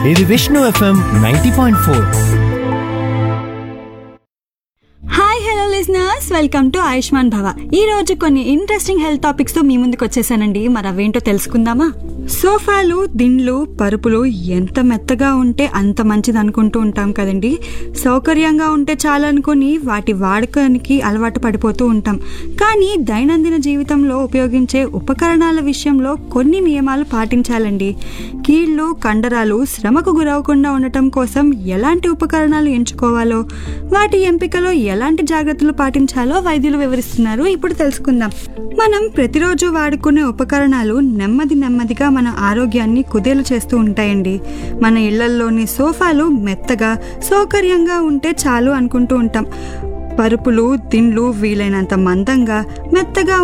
ఇది Vishnu FM ninety point four hi hello listeners welcome to Ayushman Bhava ఈ రోజు కొన్ని ఇంట్రెస్టింగ్ హెల్త్ టాపిక్స్ తో మీ ముందుకు వచ్చేసానండి మరి అవేంటో తెలుసుకుందామా సోఫాలు దిండ్లు పరుపులు ఎంత మెత్తగా ఉంటే అంత మంచిది అనుకుంటూ ఉంటాం కదండి సౌకర్యంగా ఉంటే చాలు అనుకుని వాటి వాడకానికి అలవాటు పడిపోతూ ఉంటాం కానీ దైనందిన జీవితంలో ఉపయోగించే ఉపకరణాల విషయంలో కొన్ని నియమాలు పాటించాలండి కీళ్ళు కండరాలు శ్రమకు గురవకుండా ఉండటం కోసం ఎలాంటి ఉపకరణాలు ఎంచుకోవాలో వాటి ఎంపికలో ఎలాంటి జాగ్రత్తలు పాటించాలో వైద్యులు వివరిస్తున్నారు ఇప్పుడు తెలుసుకుందాం మనం ప్రతిరోజు వాడుకునే ఉపకరణాలు నెమ్మది నెమ్మదిగా మన ఆరోగ్యాన్ని కుదేలు చేస్తూ ఉంటాయండి మన ఇళ్లల్లోని సోఫాలు మెత్తగా సౌకర్యంగా ఉంటే చాలు అనుకుంటూ ఉంటాం పరుపులు దిండ్లు వీలైనంత మందంగా మెత్తగా